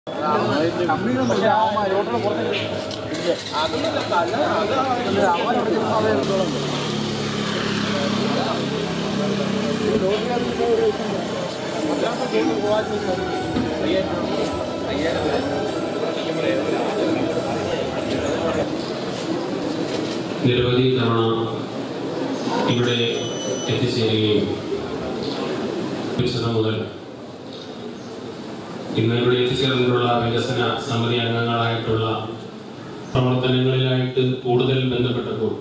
നിരവധി തവണ ഇവിടെ എത്തിച്ചേരുകയും വികസന മുതൽ ഇന്ന് ഇവിടെ എത്തിച്ചേർന്നിട്ടുള്ള വികസന സമിതി അംഗങ്ങളായിട്ടുള്ള പ്രവർത്തനങ്ങളിലായിട്ട് കൂടുതൽ ബന്ധപ്പെട്ടപ്പോൾ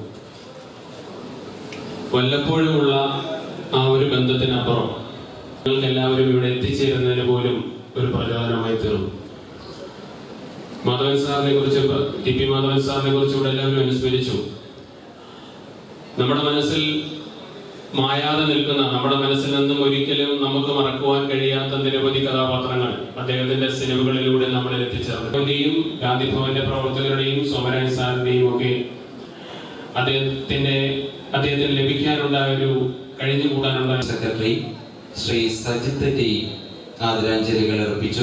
വല്ലപ്പോഴുമുള്ള ആ ഒരു ബന്ധത്തിനപ്പുറം നിങ്ങൾക്ക് എല്ലാവരും ഇവിടെ എത്തിച്ചേരുന്നതിന് പോലും ഒരു പ്രചോദനമായി തീർന്നു മാധവൻ സാറിനെ കുറിച്ച് ടി പി മാധവൻ സാറിനെ കുറിച്ച് ഇവിടെ എല്ലാവരും അനുസ്മരിച്ചു നമ്മുടെ മനസ്സിൽ മായാതെ നിൽക്കുന്ന നമ്മുടെ മനസ്സിൽ നിന്നും ഒരിക്കലും നമുക്ക് മറക്കുവാൻ കഴിയാത്ത നിരവധി കഥാപാത്രങ്ങൾ അദ്ദേഹത്തിന്റെ സിനിമകളിലൂടെ നമ്മളിൽ എത്തിച്ചേർന്നു ഗാന്ധി ഭവന്റെ പ്രവർത്തകരുടെയും സോമരാജ് സാറിന്റെയും ഒക്കെ അദ്ദേഹത്തിന്റെ അദ്ദേഹത്തിന് ലഭിക്കാനുണ്ടായ ഒരു കഴിഞ്ഞുകൂടാനുണ്ടായ സെക്രട്ടറി ശ്രീ സജിത്ത് ടി ആദരാഞ്ജലികൾ അർപ്പിച്ചു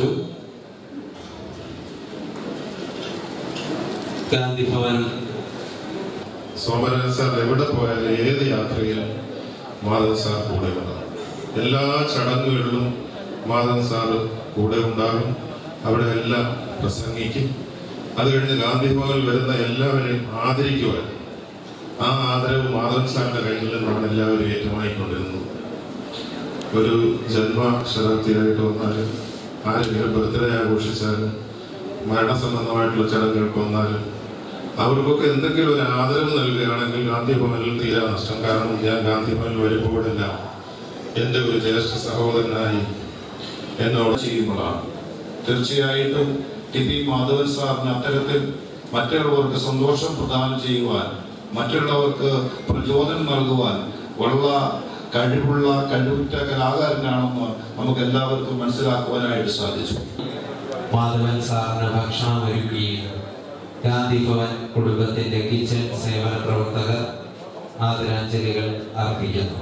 ഗാന്ധി ഭവൻ സോമരാജൻ സാർ എവിടെ പോയാലും ഏത് യാത്രയിലും മാധവൻ സാർ കൂടെ ഉണ്ടാകും എല്ലാ ചടങ്ങുകളിലും മാധവൻ സാർ കൂടെ ഉണ്ടാകും അവിടെ എല്ലാം പ്രസംഗിക്കും അത് കഴിഞ്ഞ് ഗാന്ധി ഭവനിൽ വരുന്ന എല്ലാവരെയും ആദരിക്കുവാൻ ആ ആദരവ് മാധവൻ സാറിന്റെ കയ്യിൽ നിന്നാണ് എല്ലാവരും ഏറ്റുമായിക്കൊണ്ടിരുന്നത് ഒരു ജന്മശതാബ്ദിയായിട്ട് വന്നാലും ആരെങ്കിലും ബർത്ത്ഡേ ആഘോഷിച്ചാലും മരണസംബന്ധമായിട്ടുള്ള ചടങ്ങുകൾക്ക് വന്നാലും അവർക്കൊക്കെ എന്തെങ്കിലും ഒരു ആദരവ് നൽകുകയാണെങ്കിൽ ഗാന്ധി ഭവനിൽ തീരാ നഷ്ടം കാരണം ഞാൻ ഗാന്ധി ഭവനിൽ വരുമ്പോഴെല്ലാം എൻ്റെ ഒരു ജ്യേഷ്ഠ സഹോദരനായി എന്നോട് ചെയ്യുന്നതാണ് തീർച്ചയായിട്ടും ടി പി മാധവൻ സാറിന് അത്തരത്തിൽ മറ്റുള്ളവർക്ക് സന്തോഷം പ്രദാനം ചെയ്യുവാൻ മറ്റുള്ളവർക്ക് പ്രചോദനം നൽകുവാൻ ഉള്ള കഴിവുള്ള കഴിവുറ്റ കലാകാരനാണെന്ന് നമുക്ക് എല്ലാവർക്കും മനസ്സിലാക്കുവാനായിട്ട് സാധിച്ചു മാധവൻ സാറിന് ഭക്ഷണം ഒരുക്കി ഗാന്ധി ഭവൻ കുടുംബത്തിന്റെ കിച്ചൺ സേവന പ്രവർത്തകർ ആദരാഞ്ജലികൾ അർപ്പിക്കുന്നു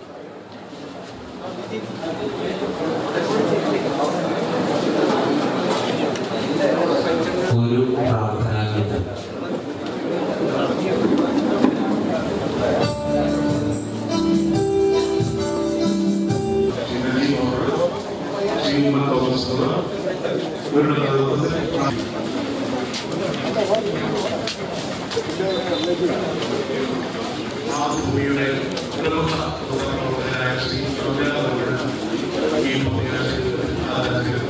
ഒരു പ്രാർത്ഥനാ ഗീതം ഭൂമിയുടെ പ്രമുഖ പ്രവർത്തകനായ ശ്രീ ഈ ഭൂമിയുടെ ആരാധകർ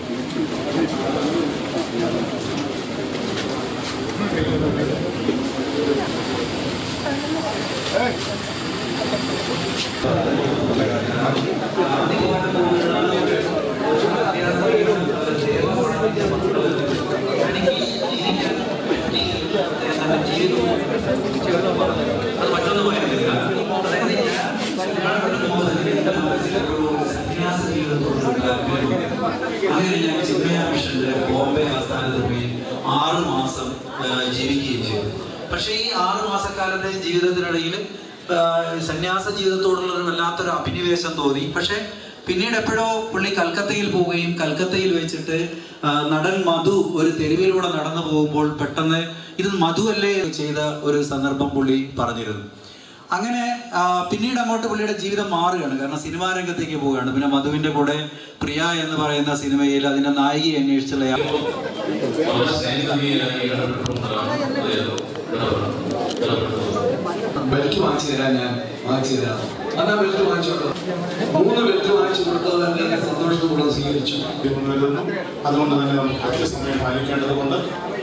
അത് മറ്റൊന്നുമായിരുന്നില്ല അതായത് ഞാൻ കല്യാണത്തിന് മുമ്പ് തന്നെ എൻ്റെ മനസ്സിൽ ഒരു സന്യാസ ജീവിതത്തോടുള്ള താല്പര്യമുണ്ട്. അങ്ങനെ ഞാൻ ചിന്മയ മിഷന്റെ ബോംബെ ആസ്ഥാനത്ത് പോയി ആറ് മാസം ആ, ജീവിക്കുകയും ചെയ്തു പക്ഷേ ഈ ആറ് മാസക്കാലത്തെ ജീവിതത്തിനിടയിൽ ആ, സന്യാസ ജീവിതത്തോടുള്ള ഒരു വല്ലാത്തൊരു അഭിനിവേശം തോന്നി പക്ഷേ പിന്നീട് എപ്പോഴോ പുള്ളി കൽക്കത്തയിൽ പോവുകയും കൽക്കത്തയിൽ വെച്ചിട്ട് ആ, നടൻ മധു ഒരു തെരുവിലൂടെ നടന്നു പോകുമ്പോൾ പെട്ടെന്ന് ഇത് മധു അല്ലേ ചെയ്ത ഒരു സന്ദർഭം പുള്ളി പറഞ്ഞിരുന്നു അങ്ങനെ ആ, പിന്നീട് അങ്ങോട്ട് പുള്ളിയുടെ ജീവിതം മാറുകയാണ് കാരണം സിനിമാ രംഗത്തേക്ക് പോവുകയാണ് പിന്നെ മധുവിന്റെ കൂടെ പ്രിയ എന്ന് പറയുന്ന സിനിമയിൽ അതിന്റെ നായികയെ അന്വേഷിച്ചുള്ള യാ- വളരെ സ്നേഹനീയനായി ഇടപെട്ടിട്ടുള്ളതാണ് അദ്ദേഹം ഇടപെടുന്നത് ഇടപെടുന്നത് ബെൽറ്റ് വാങ്ങിച്ചു തരാൻ ഞാൻ വാങ്ങിച്ചു തരാം അതാ ബെൽറ്റ് വാങ്ങിച്ചോട്ടോ മൂന്ന് ബെൽറ്റ് വാങ്ങിച്ചു കൊടുത്തത് തന്നെ സന്തോഷത്തോടെ സ്വീകരിച്ചു വരുന്നു അതുകൊണ്ട് തന്നെ നമുക്ക് കൃത്യസമയം പാലിക്കേണ്ടത് കൊണ്ട്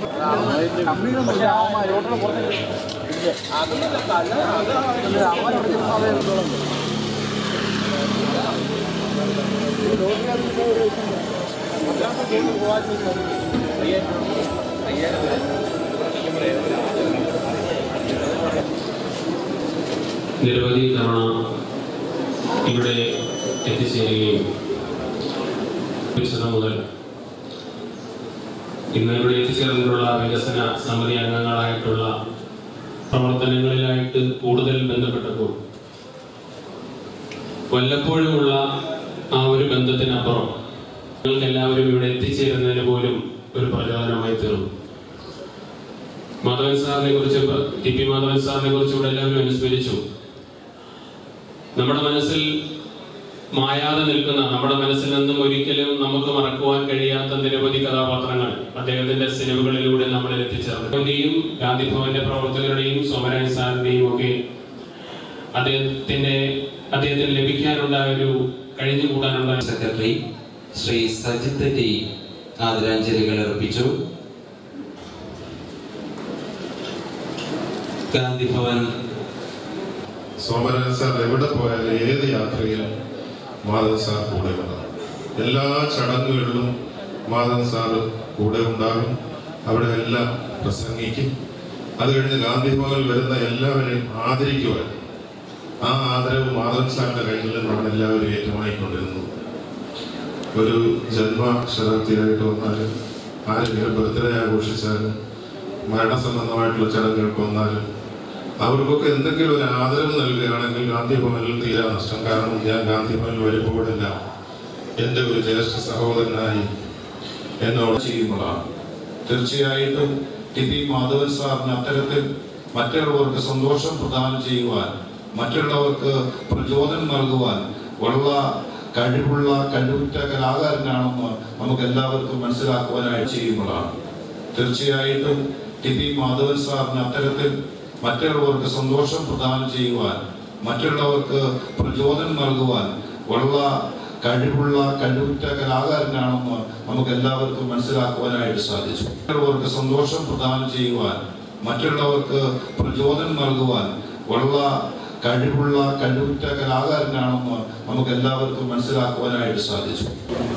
നിരവധി തവണ ഇവിടെ എത്തിച്ചേരുകയും വികസനം മുതൽ ഇന്ന് ഇവിടെ എത്തിച്ചേർന്നിട്ടുള്ള വികസന സമിതി അംഗങ്ങളായിട്ടുള്ള പ്രവർത്തനങ്ങളിലായിട്ട് കൂടുതൽ ബന്ധപ്പെട്ടപ്പോൾ വല്ലപ്പോഴുമുള്ള ആ ഒരു ബന്ധത്തിനപ്പുറം നിങ്ങൾക്ക് എല്ലാവരും ഇവിടെ എത്തിച്ചേരുന്നതിന് പോലും ഒരു പ്രചോദനമായി തീർന്നു മാധവൻ സാറിനെ കുറിച്ച് ഇപ്പ- ടി പി മാധവൻ സാറിനെ കുറിച്ച് ഇവിടെ എല്ലാവരും അനുസ്മരിച്ചു നമ്മുടെ മനസ്സിൽ മായാതെ നിൽക്കുന്ന നമ്മുടെ മനസ്സിൽ നിന്നും ഒരിക്കലും നമുക്ക് മറക്കുവാൻ കഴിയാത്ത നിരവധി കഥാപാത്രങ്ങൾ അദ്ദേഹത്തിന്റെ സിനിമകളിലൂടെ നമ്മളിൽ എത്തിച്ചേർന്നു ഗാന്ധിയും ഗാന്ധി ഭവന്റെ പ്രവർത്തകരുടെയും സോമരാജ് സാറിന്റെയും ഒക്കെ അദ്ദേഹത്തിന്റെ അദ്ദേഹത്തിന് ലഭിക്കാനുണ്ടായ ഒരു കഴിഞ്ഞുകൂടാനുണ്ടായ സെക്രട്ടറി ശ്രീ സജിത്ത് ടി ആദരാഞ്ജലികൾ അർപ്പിച്ചു ഗാന്ധി ഭവൻ സോമരാജൻ സാർ എവിടെ പോയാലും ഏത് യാത്രയിലും മാധവൻ സാർ കൂടെ ഉണ്ടാകും എല്ലാ ചടങ്ങുകളിലും മാധവൻ സാർ കൂടെ ഉണ്ടാകും അവിടെ എല്ലാം പ്രസംഗിക്കും അത് കഴിഞ്ഞ് ഗാന്ധി ഭവനിൽ വരുന്ന എല്ലാവരെയും ആദരിക്കുവാൻ ആ ആദരവ് മാധവൻ സാറിന്റെ കയ്യിൽ നിന്നാണ് എല്ലാവരും ഏറ്റുവാങ്ങിക്കൊണ്ടിരുന്നത് ഒരു ജന്മ ശതാബ്ദിയായിട്ട് വന്നാലും ആരെങ്കിലും ബർത്ത്ഡേ ആഘോഷിച്ചാലും മരണസംബന്ധമായിട്ടുള്ള ചടങ്ങുകൾക്ക് വന്നാലും അവർക്കൊക്കെ എന്തെങ്കിലും ഒരു ആദരവ് നൽകുകയാണെങ്കിൽ ഗാന്ധി ഭവനിൽ തീരാ നഷ്ടം കാരണം ഞാൻ ഗാന്ധി ഭവനിൽ വരുമ്പോഴെല്ലാം എൻ്റെ ഒരു ജ്യേഷ്ഠ സഹോദരനായി എന്നോട് ചെയ്യുമ്പോഴാണ് തീർച്ചയായിട്ടും ടി പി മാധവൻ സാറിന് അത്തരത്തിൽ മറ്റുള്ളവർക്ക് സന്തോഷം പ്രദാനം ചെയ്യുവാൻ മറ്റുള്ളവർക്ക് പ്രചോദനം നൽകുവാൻ ഉള്ള കഴിവുള്ള കഴിവുറ്റ കലാകാരനാണെന്ന് നമുക്ക് എല്ലാവർക്കും മനസ്സിലാക്കുവാനായി ചെയ്യുമ്പോഴാണ് തീർച്ചയായിട്ടും ടി പി മാധവൻ സാറിന് അത്തരത്തിൽ മറ്റുള്ളവർക്ക് സന്തോഷം പ്രദാനം ചെയ്യുവാൻ മറ്റുള്ളവർക്ക് പ്രചോദനം നൽകുവാൻ ഉള്ള കഴിവുള്ള കഴിവുറ്റ കലാകാരനാണെന്ന് നമുക്ക് എല്ലാവർക്കും മനസ്സിലാക്കുവാനായിട്ട് സാധിച്ചു മറ്റുള്ളവർക്ക് സന്തോഷം പ്രദാനം ചെയ്യുവാൻ മറ്റുള്ളവർക്ക് പ്രചോദനം നൽകുവാൻ ഉള്ള കഴിവുള്ള കഴിവുറ്റ കലാകാരനാണെന്ന് നമുക്ക് എല്ലാവർക്കും മനസ്സിലാക്കുവാനായിട്ട് സാധിച്ചു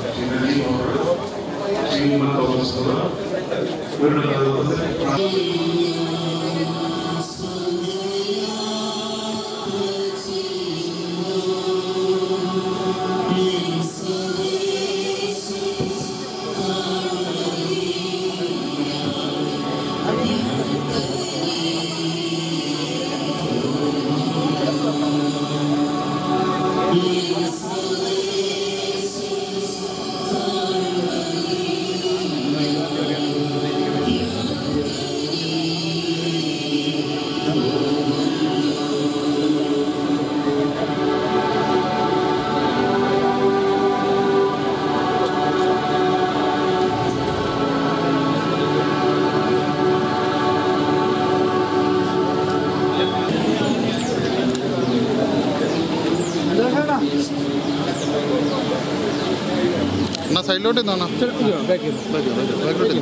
എന്നാ സൈഡിലോട്ട് നിന്നാണ് ബാക്കിലോട്ട്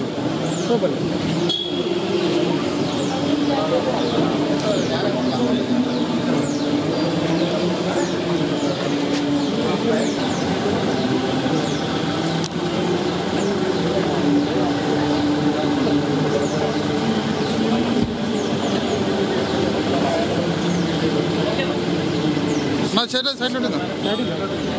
എന്നാ ശരി സൈഡിലോട്ട് നിന്നാ